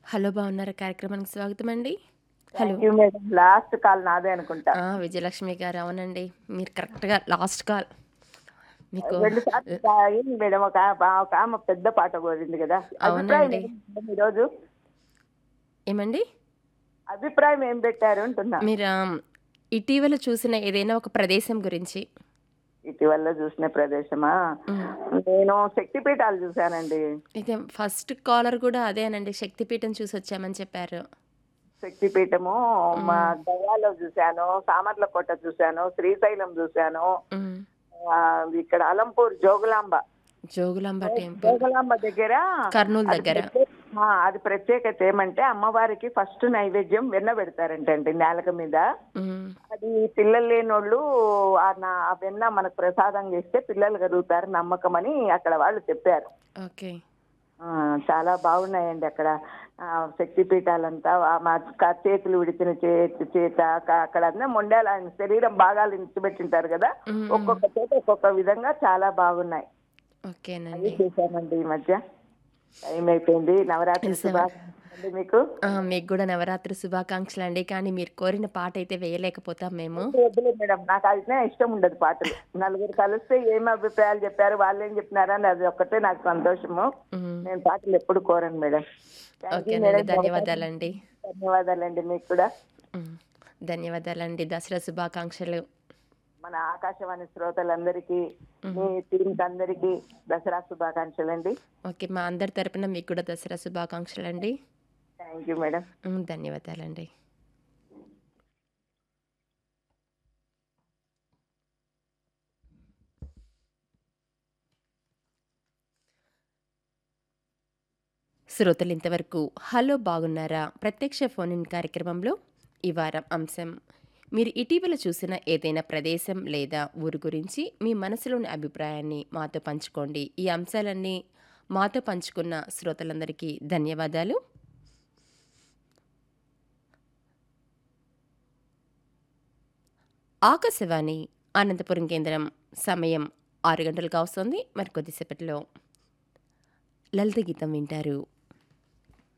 Hello బాగున్నారా కార్యక్రమానికి స్వాగతం అండి hello thank you madam last call నాదే అనుకుంటా ఆ, విజయలక్ష్మి గారు అవునండి మీరు కరెక్ట్గా లాస్ట్ కాల్ మీకు రెండు సార్లు అయింది మేడం ఒక ఆ- ఒక ఆమె పెద్ద పాట కోరింది కదా అభిప్రాయం అవునండి. ఏంటి మేడం ఈరోజు ఏమండి అభిప్రాయం ఏం పెట్టారు అంటున్నా మీరు ఆ, ఇటీవల చూసిన ఏదైనా ఒక ప్రదేశం గురించి ఇటీవల చూసిన ప్రదేశమా ఉమ్. నేను శక్తిపీఠాలు చూశానండి అయితే ఫస్ట్ కాలర్ కూడా అదేనండి శక్తిపీఠం చూసి వచ్చామని చెప్పారు శక్తిపీఠము మా గయాలో చూశాను సామర్లకోట చూశాను శ్రీశైలం చూశాను ఉమ్. ఆ, ఇక్కడ అలంపూర్ జోగులాంబ జోగులాంబ టెంపుల్ జోగులాంబ దగ్గర కర్నూలు అది దగ్గర ప్రత్యేక- ఆ, అది ప్రత్యేకత ఏమంటే అమ్మవారికి ఫస్ట్ నైవేద్యం వెన్న పెడతారంటండి నేలక మీద ఉమ్. అది పిల్లలు లేనోళ్ళు ఆ నా- ఆ వెన్న మనకు ప్రసాదం చేస్తే పిల్లలు కలుగుతారు నమ్మకం అని అక్కడ వాళ్ళు చెప్పారు ఓకే ఆ, చాలా బాగున్నాయండి అక్కడ ఆ, శక్తిపీఠాలంతా ఆ మా క- చేతులు విడిచిన చేతి చేత క- అక్కడ అన్న మొండాల ఆయన శరీరం భాగాలు ఇచ్చిపెట్టింటారు కదా ఉమ్, ఉమ్. ఒక్కొక్క చోట ఒక్కొక్క విధంగా చాలా బాగున్నాయి అవి ఓకేనండి చూసామండి ఈ మధ్య టైం అయిపోయింది నవరాత్రి నిజమే. శుభాకాంక్షలు మీకు ఆ, మీకు కూడా నవరాత్రి శుభాకాంక్షలు అండి కానీ మీరు కోరిన పాట అయితే వేయలేకపోతాం మేము వద్దులే మేడం నాకు అయితే ఇష్టం ఉండదు పాటలు నలుగురు కలిస్తే ఏం అభిప్రాయాలు చెప్పారు వాళ్ళు ఏం చెప్పినారా అని అది ఒక్కటే నాకు సంతోషము ఉమ్. నేను పాటలు ఎప్పుడు కోరను మేడం Thank you ఓకేనండి మేడం. ధన్యవాదాలండి ధన్యవాదాలండి మీకు కూడా ఉమ్. ధన్యవాదాలండి దసరా శుభాకాంక్షలు మన ఆకాశవాణి శ్రోతలందరికీ మీ టీంకి అందరికీ దసరా శుభాకాంక్షలు అండి ఓకే మా అందరి తరపున మీకు కూడా దసరా శుభాకాంక్షలు అండి థ్యాంక్ యూ మేడం ఉమ్, ధన్యవాదాలండి శ్రోతలు ఇంతవరకు హలో బాగున్నారా ప్రత్యక్ష ఫోన్ ఇన్ కార్యక్రమంలో ఈ వారం అంశం మీరు ఇటీవల చూసిన ఏదైనా ప్రదేశం లేదా ఊరు గురించి మీ మనసులోని అభిప్రాయాన్ని మాతో పంచుకోండి ఈ అంశాలన్నీ మాతో పంచుకున్న శ్రోతలందరికీ ధన్యవాదాలు ఆకాశవాణి అనంతపురం కేంద్రం సమయం ఆరు గంటలకు వస్తుంది మరి కొద్దిసేపట్లో లలిత గీతం వింటారు